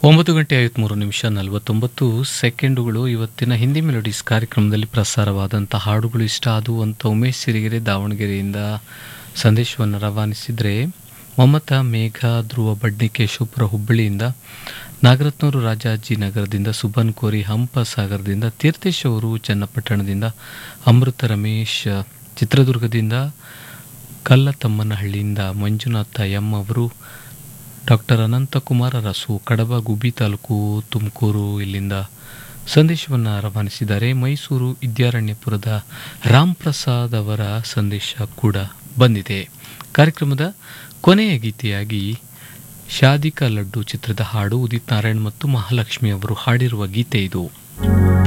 ಒಂಬತ್ತು ಗಂಟೆ ಐವತ್ಮೂರು ನಿಮಿಷ ನಲವತ್ತೊಂಬತ್ತು ಸೆಕೆಂಡುಗಳು ಇವತ್ತಿನ ಹಿಂದಿ ಮೆಲೋಡೀಸ್ ಕಾರ್ಯಕ್ರಮದಲ್ಲಿ ಪ್ರಸಾರವಾದಂಥ ಹಾಡುಗಳು ಇಷ್ಟ ಆದವು ಅಂತ ಉಮೇಶ್ ಸಿರಿಗೆರೆ ದಾವಣಗೆರೆಯಿಂದ ಸಂದೇಶವನ್ನು ರವಾನಿಸಿದರೆ ಮಮತಾ ಮೇಘ ಧ್ರುವ ಬಡ್ನಿಕೇಶವಪುರ ಹುಬ್ಬಳ್ಳಿಯಿಂದ ನಾಗರತ್ನೂರು ರಾಜಾಜಿ ನಗರದಿಂದ ಸುಬನ್ ಕೋರಿ ಹಂಪ ಸಾಗರದಿಂದ ತೀರ್ಥೇಶ್ ಅವರು ಚನ್ನಪಟ್ಟಣದಿಂದ ಅಮೃತ ರಮೇಶ್ ಚಿತ್ರದುರ್ಗದಿಂದ ಕಲ್ಲತಮ್ಮನಹಳ್ಳಿಯಿಂದ ಮಂಜುನಾಥ ಎಂ ಅವರು ಡಾಕ್ಟರ್ ಅನಂತಕುಮಾರ ರಸು ಕಡಬ ಗುಬ್ಬಿ ತಾಲೂಕು ತುಮಕೂರು ಇಲ್ಲಿಂದ ಸಂದೇಶವನ್ನು ರವಾನಿಸಿದ್ದಾರೆ ಮೈಸೂರು ವಿದ್ಯಾರಣ್ಯಪುರದ ರಾಮ್ ಪ್ರಸಾದ್ ಅವರ ಸಂದೇಶ ಕೂಡ ಬಂದಿದೆ ಕಾರ್ಯಕ್ರಮದ ಕೊನೆಯ ಗೀತೆಯಾಗಿ ಶಾದಿಕಾ ಲಡ್ಡು ಚಿತ್ರದ ಹಾಡು ಉದಿತ್ ನಾರಾಯಣ್ ಮತ್ತು ಮಹಾಲಕ್ಷ್ಮಿ ಅವರು ಹಾಡಿರುವ ಗೀತೆ ಇದು